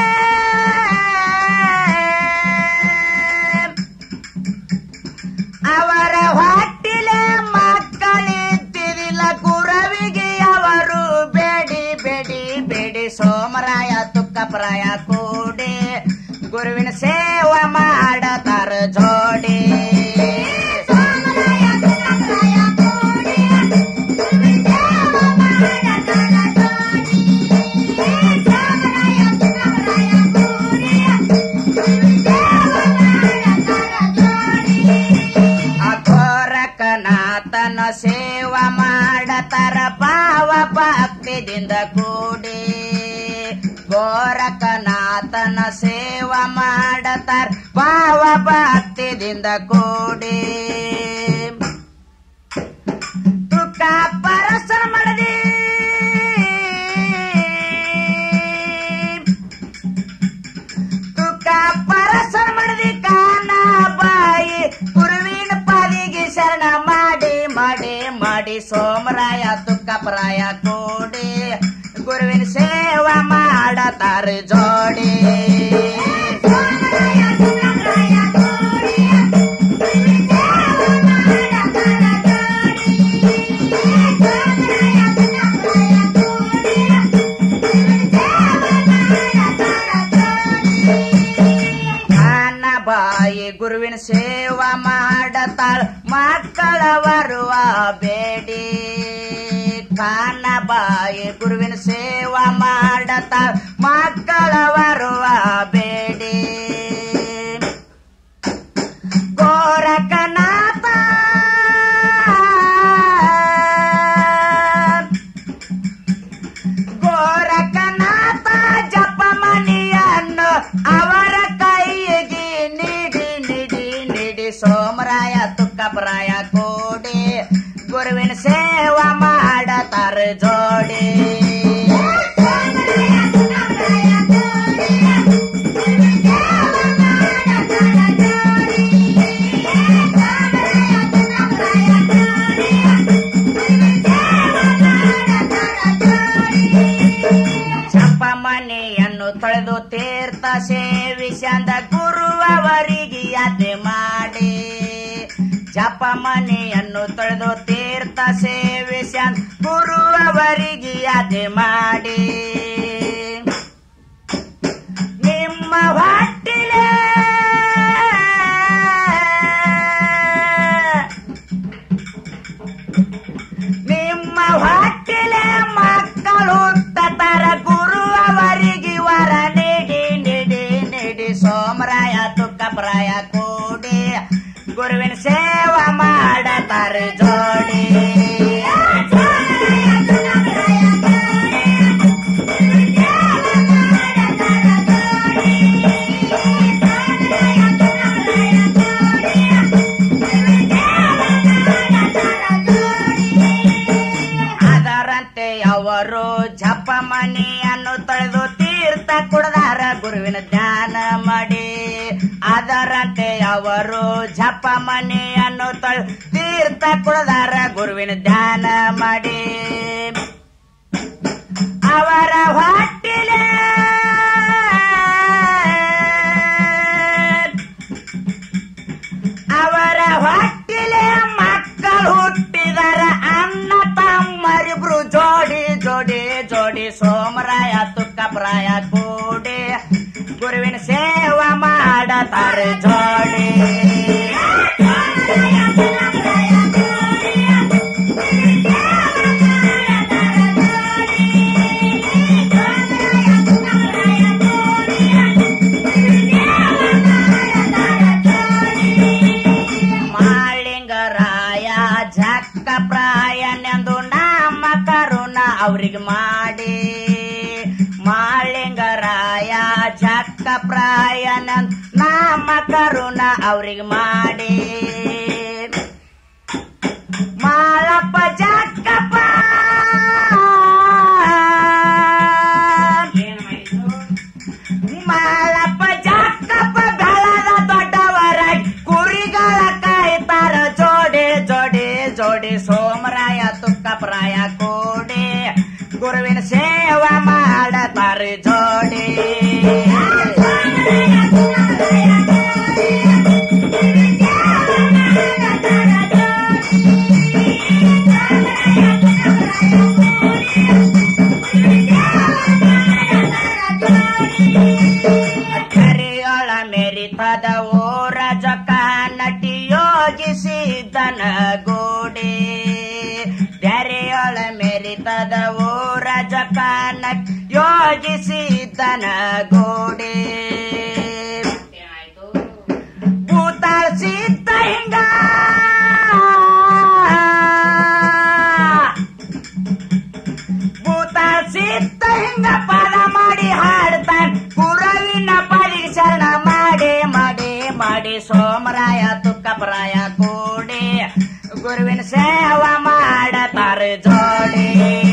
ಅವರ ಹೊಟ್ಟಿಲೆ ಮಕ್ಕಳಿದ್ದಿರಿಲ್ಲ ಗುರವಿಗೆ ಅವರು ಬೇಡಿ ಬೇಡಿ ಬೇಡಿ ಸೋಮರಾಯ ತುಕ್ಕಪರಾಯ ಕೂಡಿ ಗುರುವಿನ ಸೇವಾ ಮಾಡತಾರ ಜೋಡಿ ಅಘೋರಕನಾಥನ ಸೇವಾ ಮಾಡತಾರ ಪಾವ ಭಕ್ತಿದಿಂದ ಕೂಡಿ ಗೋರಕನಾಥನ ಸೇವಾ ಮಾಡತಾರ ಪಾವ ಭಕ್ತಿದಿಂದ ಕೂಡಿ ತುಕ್ಕ ಪರಸರ ಮಾಡದಿ ತುಕ್ಕ ಪರಸರ ಮಾಡದಿ ಕಾನ ಬಾಯಿ ಗುರುವಿನ ಪಾದಿಗೆ ಶರಣ ಮಾಡಿ ಮಾಡಿ ಮಾಡಿ ಸೋಮರಾಯ ತುಕ್ಕ ಪರಾಯ ಕೂಡಿ ಗುರುವಿನ ಸೇವಾ ಮಾಡತಾರ ಜೋಡಿ ಕಾನ ಬಾಯಿ ಗುರುವಿನ ಸೇವಾ ಮಾಡತಾಳ ಮಕ್ಕಳ ಬರುವ ಬೇಡಿ ಕಾನ ಬಾಯಿ ಗುರುವಿನ ಸೇವಾ ಮಾಡತಾಳ ಮಕ್ಕಳ ಬರುವ ಬೇಡಿ ಗೋರಕನಾಥ ಗೋರಕನಾಥ ಜಪ ಮಣಿಯನ್ನು ಅವರ ಕೈಗೆ ನೀಡಿ ನೀಡಿ ನೀಡಿ ಸೋಮರಾಯ ತುಕ್ಕಪರಾಯ ಕೂಡಿ ಗುರುವಿನ ಸೇವಾ ಮಾಡತಾರ ಜೋಡಿ ಜಪ ಮನೆಯನ್ನು ತೊಳೆದು ತೀರ್ಥ ಸೇವಿಸಂದ ಗುರುವವರಿಗೆ ಯಾತ್ರೆ ಮಾಡಿ ಜಪ ಮನೆಯನ್ನು ತೊಳೆದು ತೀರ್ಥ ಸೇವಿಸಂದ ಗುರುವವರಿಗೆ ಯಾತ್ರೆ ಮಾಡಿ ನಿಮ್ಮ ಹೊಟ್ಟಿಲೆ ನಿಮ್ಮ ಹೊಟ್ಟಿಲೆ ಮಕ್ಕಳು ತತರ ಗುರು ಅವರಿಗೆ ವರ ನೀಡಿ ನೀಡಿ ನೀಡಿ ಸೋಮರಾಯ ತುಕ್ಕಪರಾಯ ಕೂಡಿ ಗುರುವಿನ ಸೇವಾ ಮಾಡತಾರ ಜೋಡಿ ಅದರಂತೆ ಅವರು ಜಪ ಮನೆಯನ್ನು ತೊಳೆದು ತೀರ್ಥ ಕುಡದ ಗುರುವಿನ ಧ್ಯಾನ ಮಾಡಿ ಅದರಂತೆ ಅವರು ಜಪ ಮನೆಯನ್ನು ತೊಳ್ ತೀರ್ಥ ಕುಳದಾರ ಗುರುವಿನ ಧ್ಯಾನ ಮಾಡಿ ಅವರ ಹೊಟ್ಟಿಲೆ ಅವರ ಹೊಟ್ಟಿಲೆ ಮಕ್ಕಳು ಹುಟ್ಟಿದರ ಅಣ್ಣ ತಮ್ಮರಿಬ್ರು ಜೋಡಿ ಜೋಡಿ ಜೋಡಿ ಸೋಮರಾಯ ತುಕ್ಕ ಪ್ರಾಯ ಕೂಡಿ ಗುರುವಿನ ಸೇವಾ ಮಾಡತಾರೆ ಜೋಡಿ ಮಾಳಿಂಗರಾಯ ಜಕ್ಕ ಪ್ರಾಯನೆಂದು ನಾಮ ಕರುಣ ಅವ್ರಿಗೆ ಮಾಡಿ ಮಾಳಿಂಗರಾಯ ಜಕ್ಕ ಪ್ರಾಯನೆಂದು ನಾಮ ಕರುಣ ಅವ್ರಿಗೆ ಮಾಡಿ ಮಾಳಪ್ಪ ಜಕ್ಕಪ್ಪ ಮಾಳಪ್ಪ ಜಕ್ಕಪ್ಪ ಬೆಳದ ದೊಡ್ಡವರ ಕುರಿಗಳ ಕಾಯ್ತಾರ ಜೋಡಿ ಜೋಡಿ ಜೋಡಿ ಸೋಮರಾಯ ತುಕ್ಕ ಪ್ರಾಯ ಕೂಡಿ ಗುರುವಿನ ಸೇವಾ ಮಾಡತಾರ ಜೋಡಿ ಕರಿಯೊಳ ಮೆರಿತದ ಓರ ಜಕ ನಟಿ ಯೋಗಿಸಿದನ ಗೋಡೆ ತೆರೆಯೊಳ ಮೆರಿತದ ಓರ ಜಕ ನಟ್ ಯೋಗಿಸಿದನ ಗೋಡೆ ಭೂತಾಳ ಸಿದ್ಧ ಹಿಂಗ ಭೂತ ಸಿದ್ಧ ಹಿಂಗ ಪದ ಮಾಡಿ ಹಾಡ್ತಾನ ಗುರುವಿನ ಪದಿ ಶರಣ ಮಾಡಿ ಮಾಡಿ ಮಾಡಿ ಸೋಮರಾಯ ತುಕ್ಕ ಪ್ರಾಯ ಕೂಡಿ ಗುರುವಿನ ಸೇವಾ ಮಾಡತಾರ ಜೋಡಿ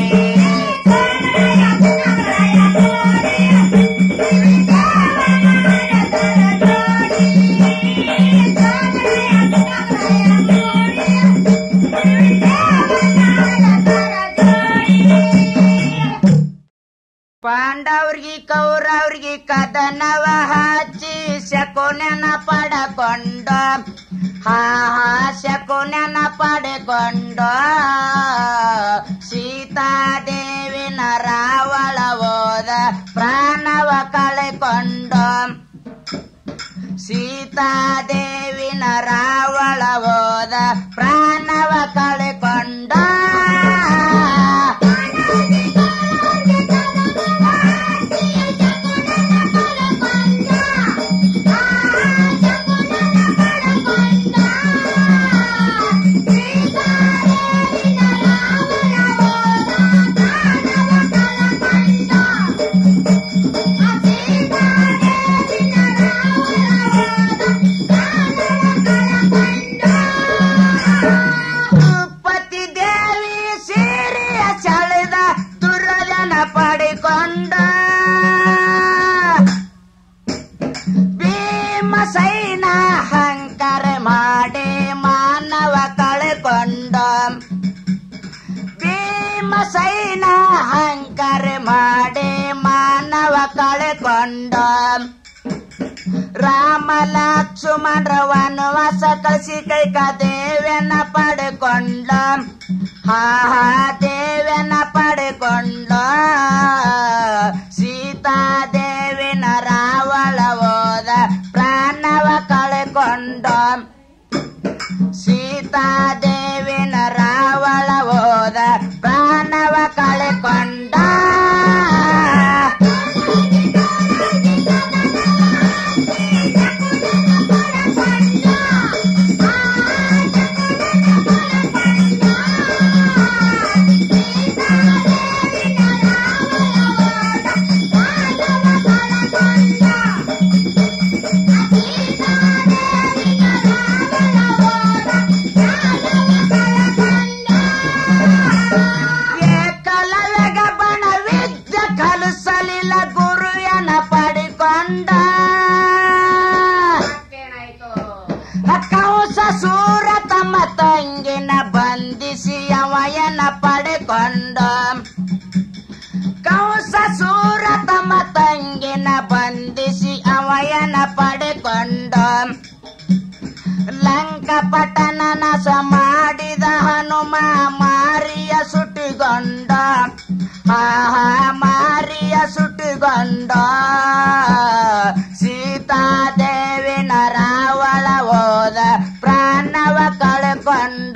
ಪಾಂಡವ್ರಿಗೆ ಕೌರವ್ರಿಗೆ ಕದನವ ಹಚ್ಚಿ ಶಕುನನ ಪಡಕೊಂಡ ಹಾ ಹಾ ಶಕುನನ ಪಡೆಕೊಂಡ ಸೀತಾದೇವಿನ ರಾವಳ ಹೋದ ಪ್ರಾಣವ ಕಳೆಕೊಂಡ ಸೀತಾದೇವಿನ ರಾವಳ ಹೋದ ಪ್ರಾಣವ ಕಳೆಕೊಂಡ ಪತಿ ದೇವಿ ಸೀರೆಯ ಸೆಳೆದ ದುರ್ಯೋಧನ ಪಡಿಕೊಂಡ ಭೀಮಸೈನ ಹಂಕರ ಮಾಡಿ ಮಾನವ ಕಳೆಕೊಂಡ ಭೀಮಸೈನ ಹಂಕರ ಮಾಡಿ ಮಾನವ ಕಳೆಕೊಂಡ ರಾಮ ಲಕ್ಷ್ಮಣರ ವನವಾಸ ಕಳಿಸಿ ಕೈಕ ದೇವ್ಯನ ಪಡೆಕೊಂಡ ಹಾ ಹಾ ದೇವ್ಯನ ಪಡೆಕೊಂಡ ಸೀತಾದೇವಿನ ರಾವಳ ಹೋದ ಪ್ರಾಣವ ಕಳೆಕೊಂಡ ಸೀತಾದೇವಿನ ರಾವಳ ಹೋದ ಪ್ರಾಣವ ಕಳೆಕೊಂಡ Thank you. ಕಂಸ ಸೂರ ತಮ್ಮ ತಂಗಿನ ಬಂಧಿಸಿ ಅವಯನ ಪಡೆಕೊಂಡ ಕಂಸ ಸೂರ ತಮ್ಮ ತಂಗಿನ ಬಂಧಿಸಿ ಅವಯನ ಪಡೆಕೊಂಡ ಲಂಕಪಟನ ನಾಶ ಮಾಡಿದ ಹನುಮ ಮಾರಿಯ ಸುಟ್ಟಿಗೊಂಡ ಆಹಾ ಮಾರಿಯ ಸುಟ್ಟಿಗೊಂಡ ಸೀತಾದೇವಿನ ರಾವಳ ಹೋದ ಪ್ರಾಣವ ಕಳ್ಕೊಂಡ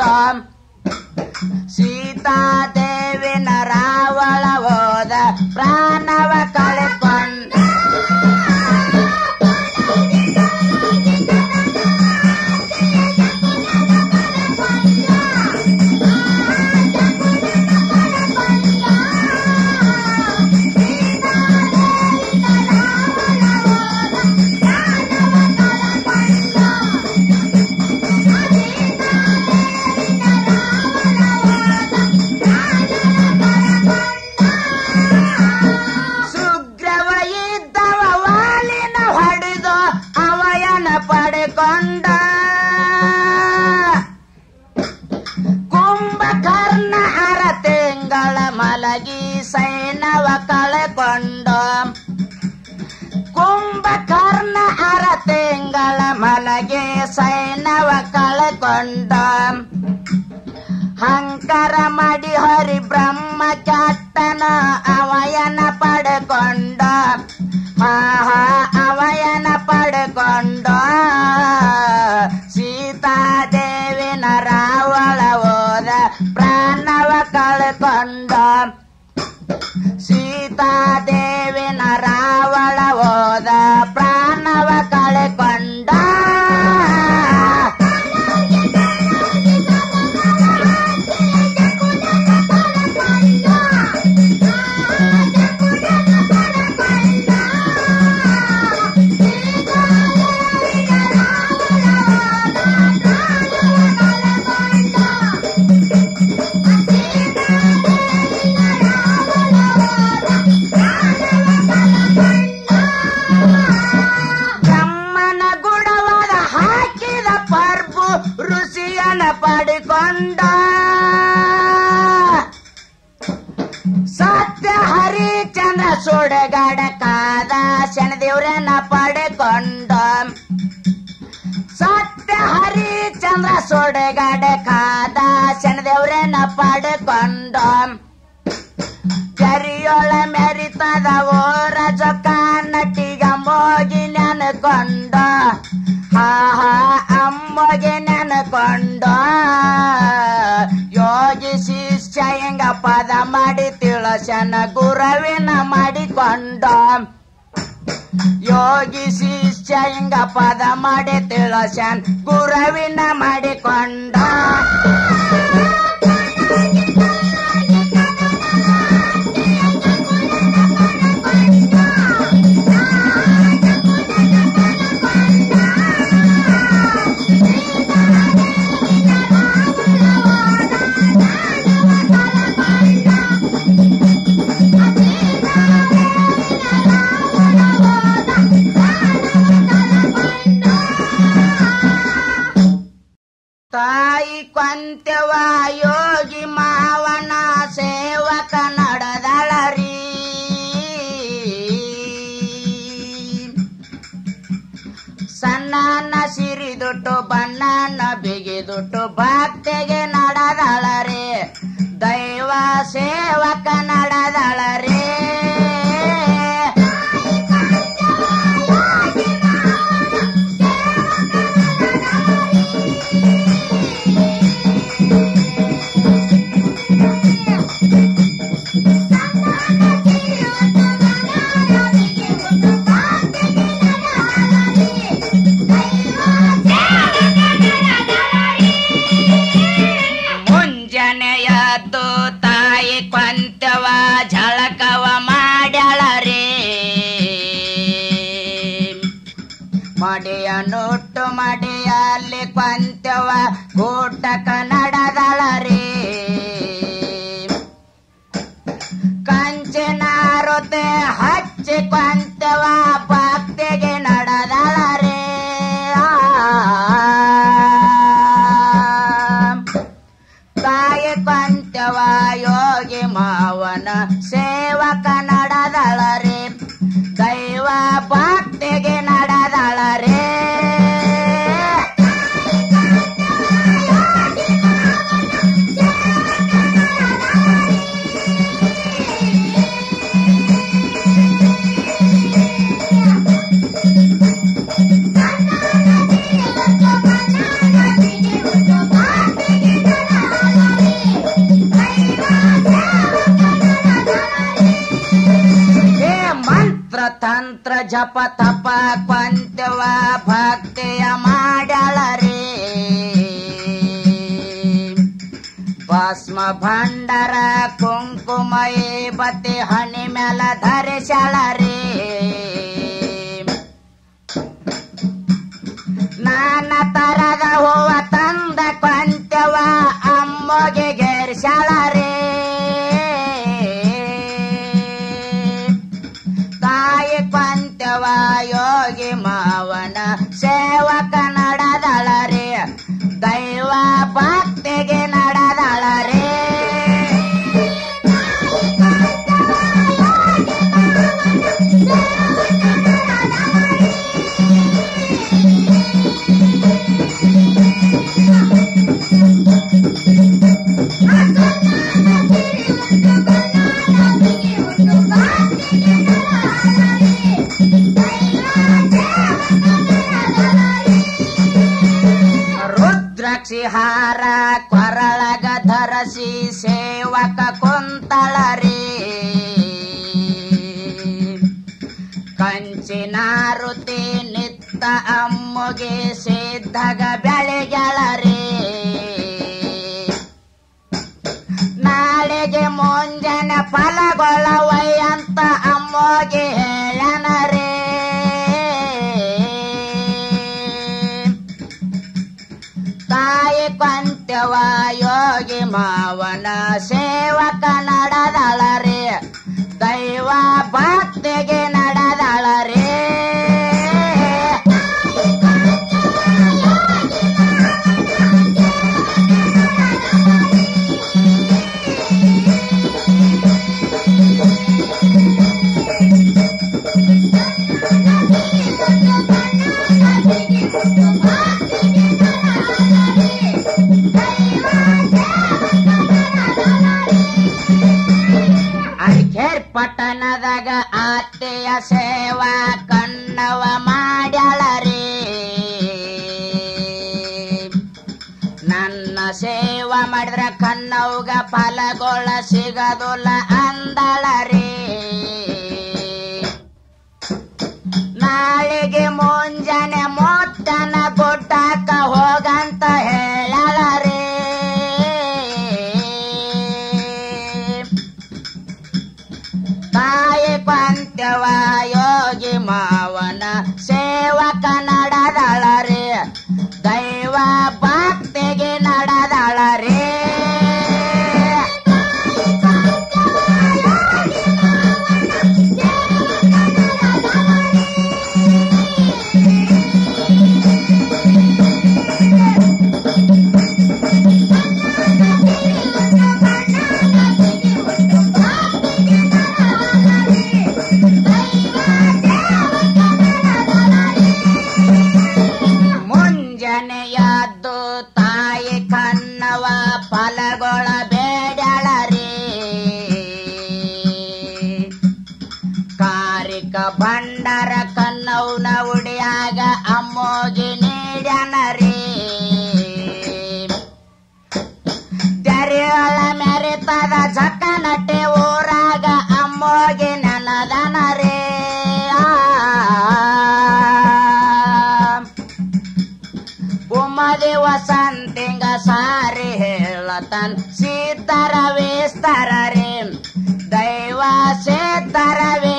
ಸೀತಾದೇವಿನ ರಾವಳ ಹೋದ ಪ್ರಾಣವ ಕಳ್ಕೊಂಡ ಸುಗ್ರವ ಇದ್ದವ ವಾಲಿನ ಹೊಡೆದು ಅವಯನ ಪಡೆಕೊಂಡ ಕುಂಭಕರ್ಣ ಅರ ತಿಂಗಳ ಮಲಗಿ ಸೈನವ ಕಳೆಕೊಂಡ ಕುಂಭಕರ್ಣ ಅರ ತಿಂಗಳ ಮಲಗಿ ಸೈನವ ಕಳೆಕೊಂಡ ಹಂಕರ ಮಾಡಿ ಹರಿ ಬ್ರಹ್ಮ ಚಾಟ್ಟನ ಅವಯನ ಪಡೆಕೊಂಡ ಆಹಾ ಅವಯನ ಪಡೆಕೊಂಡ ಸೀತಾದೇವಿನ ರಾವಳ ಹೋದ ಪ್ರಾಣವ ಕಳ್ಕೊಂಡ ಸೀತಾದೇವಿನ ರಾವಳ ಹೋದ ಪ್ರಾಣವ ಕಳ್ಕೊಂಡ ಬ್ರಹ್ಮನ ಗುಡವಾದ ಹಾಕಿದ ಪರ್ಬು ಋಷಿಯನ ಪಡೆಕೊಂಡ ಸತ್ಯ ಹರಿಚಂದ್ರ ಸುಡಗಡ ಕಾದ ಶನದೇವ್ರನ ಪಡೆಕೊಂಡ ಸತ್ಯ ಹರಿಚಂದ್ರ ಸುಡಗಡ ಕಾದ ಶನದೇವ್ರನ ಪಡೆಕೊಂಡ ಕರಿಯೊಳ ಮೆರಿತದ ಓರ ಜೊಕ್ಕ ನಟಿಗ ಮೋಗಿ ನೆನಕೊಂಡ ಹಾ ಹಾ ಅಮ್ಮಗೆ ನೆನಕೊಂಡ ಯೋಗಿ ಶಿಷ್ಯ ಹೆಂಗ ಪದ ಮಾಡಿ ತಿಳಸನ ಗುರವಿನ ಮಾಡಿಕೊಂಡ ಯೋಗಿ ಶಿಷ್ಯ ಹಿಂಗ ಪದ ಮಾಡಿ ತಿಳಸನ್ ಗುರವಿನ ಮಾಡಿಕೊಂಡ ತಾಯಿ ಕೊಂತೆವ ಯೋಗಿ ಮಾವನ ಸೇವಕ ನಡೆದಳರಿ ಸಣ್ಣನ ಸಿರಿದುಟ್ಟು ಬಣ್ಣನ ಬಿಗಿದುಟ್ಟು ಭಕ್ತಿಗೆ ನಡೆದಳರಿ ದೈವ ಸೇವಕ ನಡೆದಳರಿ ಮುಂಜಾನೆಯದ್ದು ತಾಯಿ ಕೊಂತವ ಝಳಕವ ಮಾಡ್ಯಾಳರೇ ಮಡಿಯ ನೋಟ್ಟು ಮಡಿಯಲ್ಲಿ ಕೊಂತವ ಊಟಕ ನಡೆದಳರೇ ಕಂಚಿನಾರುತೆ ಹಚ್ಚಿ ಕೊಂತವ ಭಕ್ತಿಗೆ ನಡೆದಳರೇ ಆ ಜಪ ತಪ ಕೊಂತವ ಭಕ್ತಿಯ ಮಾಡ್ಯಾಳ ರೇ ಭಸ್ಮ ಭಂಡರ ಕುಂಕುಮ ಬತ್ತಿ ಹಣಿ ಮ್ಯಾಲ ಧರಿಸ್ಯಾಳ ರೇ ನಾನ ತರದ ಹೂವ ತಂದ ಕೊಂತವ ಅಮ್ಮಗೆ ಗೆರ್ಸ್ಯಾಳ ರೇ ತಾಯಿ ಕೊಂತವ ಯೋಗಿ ಮಾವನ ಸೇವಕ ನಡೆದಳ ರೇ ದೈವ ಭಕ್ತಿಗೆ ನಡೆದಳ ರೇ ರುದ್ರಾಕ್ಷಿ ಹಾರ ಕೊರಳಗ ಧರಸಿ ಸೇವಕ ಕುಂತಳ ರೇ ಕಂಚಿನಾರುತಿ ನಿತ್ತ ಅಮ್ಮಗೆ ಸಿದ್ಧಗ ಬೆಳೆಗಳ ರೇ ನಾಳೆಗೆ ಮುಂಜಾನೆ ಫಲಗೊಳ್ಳವೈ ಅಂತ ಅಮ್ಮಗೆ ಹೇಳನ ರೇ ತಾಯಿ ಕೊಂತವ ಯೋಗಿ ಮಾವನ ಸೇವಕ ನಡೆದಳ ರೇ ದೈವ ಭಕ್ತಿಗೆ ನಡೆದಳ ರೇ ಅರ್ಖೇರ್ ಪಟ್ಟಣದಾಗ ಆತ್ತೆಯ ಸೇವಾ ಕಣ್ಣವ ಮಾಡ್ಯಾಳ ರೇ ನನ್ನ ಸೇವಾ ಮಾಡಿದ್ರ ಕಣ್ಣವ್ಗ ಫಲಗೊಳ ಸಿಗದುಲ್ಲ ಅಂದಳ ರೇ ನಾಳೆಗೆ ಮುಂಜಾನೆ ಮೊತ್ತನ ಗುಡ್ಡಕ್ಕ ಹೋಗಂತ ಹೇಳಳ ರೇ ತಾಯಿ ಪಂತ್ಯವ ಯೋಗಿ ಮಾವನ ಸೇವಕ ನಡೆದಳ ರೇ ದೈವ ಭಕ್ತಿಗೆ ನಡೆದಳ ರೇ ಮುಂಜಾನೆಯದ್ದು ತಾಯಿ ಕಣ್ಣವ ಫಲಗೊಳ ಬೇಡಳ ರೇ ಕಾರಿಕ ಭಂಡಾರ ಕನ್ನೌನ ಉಡಿಯಾಗ ಅಮ್ಮೋಗಿ ನೀಡ್ಯಾನ ರೇ ದರಿಯೊಳ ಮೆರಿತದ ಜಕ ನಟೆ ಊರಾಗ ಅಮ್ಮೋಗಿ ನನದನ ರೇ ಆ. ಉಮ್ಮದಿ ವಸಂತಿಂಗ ಸಾರಿ ಹೇಳತನ್ ಸೀತರ ವೇಸ್ತರ ರೇ ದೈವ ಸೇತರ ವೇ